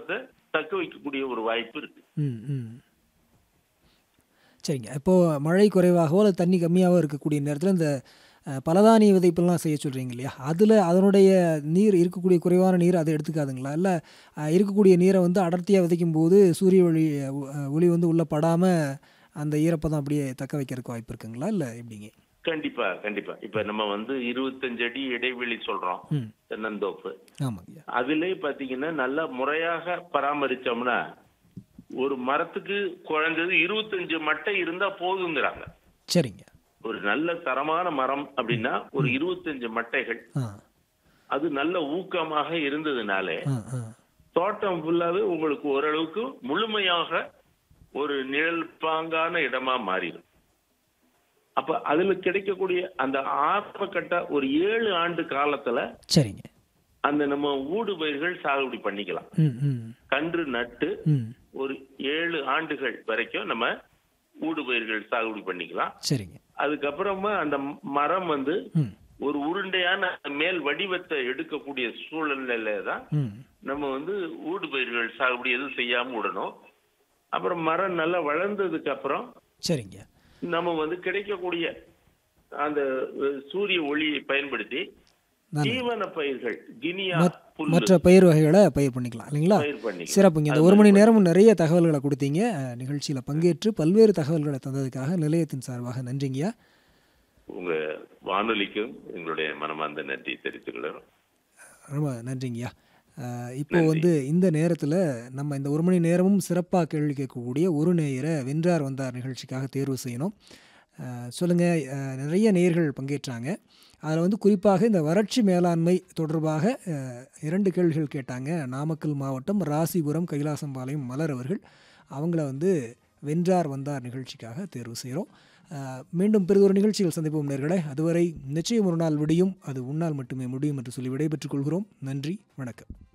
ஈரப்பதத்தை தக்க வைக்கக்கூடிய ஒரு வாய்ப்பு இருக்கு ம் ம் சரிங்க இப்போது மழை குறைவாகவோ அல்லது தண்ணி கம்மியாகவோ இருக்கக்கூடிய நேரத்தில் இந்த அஹ், பலதானிய விதைப்பெல்லாம் செய்ய சொல்கிறீங்க இல்லையா அதில் அதனுடைய நீர் இருக்கக்கூடிய குறைவான நீர் அதை எடுத்துக்காதுங்களா இல்லை இருக்கக்கூடிய நீரை வந்து அடர்த்தியாக விதைக்கும் போது சூரிய ஒளி அஹ், ஒளி வந்து உள்ளே படாமல் அந்த ஈரப்பதம் அப்படியே தக்க வைக்கிறதுக்கு வாய்ப்பு இருக்குங்களா இல்லை எப்படிங்க கண்டிப்பா கண்டிப்பா இப்ப நம்ம வந்து இருபத்தஞ்சு அடி இடைவெளி சொல்றோம் ம் தென்னந்தோப்பு ஆமாங்கய்யா அதிலே பாத்தீங்கன்னா நல்லா முறையாக பராமரிச்சோம்னா ஒரு மரத்துக்கு குறைஞ்சது இருபத்தஞ்சு மட்டை இருந்தா போதுங்கிறாங்க சரிங்க ஒரு நல்ல தரமான மரம் அப்படின்னா ஒரு இருபத்தஞ்சு மட்டைகள் ஆ அது நல்ல ஊக்கமாக இருந்ததுனாலே ஆ ஆ தோட்டம் ஃபுல்லாவே உங்களுக்கு ஓரளவுக்கு முழுமையாக ஒரு நிழல் பாங்கான இடமா மாறிடும் அப்ப அதுல கிடைக்கக்கூடிய அந்த ஆரம்ப கட்ட ஒரு ஏழு ஆண்டு காலத்துல சரிங்க அந்த நம்ம ஊடு பயிர்கள் சாகுபடி பண்ணிக்கலாம் ம் ம் கன்று நட்டு ம் ஒரு ஏழு ஆண்டுகள் வரைக்கும் நம்ம ஊடு பயிர்கள் சாகுபடி பண்ணிக்கலாம் சரிங்க அதுக்கப்புறமா அந்த மரம் வந்து ம் ஒரு உருண்டையான மேல் வடிவத்தை எடுக்கக்கூடிய சூழ்நிலையில தான் ம் நம்ம வந்து ஊடு பயிர்கள் சாகுபடி எதுவும் செய்யாம விடணும் அப்புறம் மரம் நல்லா வளர்ந்ததுக்கு அப்புறம் சரிங்க நம்ம வந்து கிடைக்கக்கூடிய அந்த அஹ், சூரிய ஒளியை பயன்படுத்தி நல்லது. தீவன பயிர்கள் கினியா புல்லு மற்ற பயிர் வகைகளை பயிர் பண்ணிக்கலாம் இல்லைங்களா பயிர் பண்ணி சிறப்புங்க இந்த ஒரு மணி நேரமும் நிறைய தகவல்களை கொடுத்தீங்க அஹ், நிகழ்ச்சியில பங்கேற்று பல்வேறு தகவல்களை தந்ததுக்காக நிலையத்தின் சார்பாக நன்றிங்கய்யா உங்க வானொலிக்கும் எங்களுடைய மனமார்ந்த நன்றி தெரிவித்துக் கொள்கிறோம் ரொம்ப நன்றிங்கய்யா அஹ், இப்போ வந்து இந்த நேரத்தில் நம்ம இந்த ஒரு மணி நேரமும் சிறப்பாக கேள்வி கேட்கக்கூடிய ஒரு நேயரை வென்றார் வந்தார் நிகழ்ச்சிக்காக தேர்வு செய்யணும் அஹ், சொல்லுங்க அஹ், நிறைய நேயர்கள் பங்கேற்றாங்க அதில் வந்து குறிப்பாக இந்த வறட்சி மேலாண்மை தொடர்பாக அஹ், இரண்டு கேள்விகள் கேட்டாங்க நாமக்கல் மாவட்டம் ராசிபுரம் கைலாசம்பாளையம் மலர் அவர்கள் அவங்கள வந்து வென்றார் வந்தார் நிகழ்ச்சிக்காக தேர்வு செய்கிறோம் அஹ், மீண்டும் பிறகு ஒரு நிகழ்ச்சிகள் சந்திப்போம் நேர்களே அதுவரை நிச்சயம் ஒரு நாள் விடியும் அது உன்னால் மட்டுமே முடியும் என்று சொல்லி விடைபெற்றுக் கொள்கிறோம் நன்றி வணக்கம்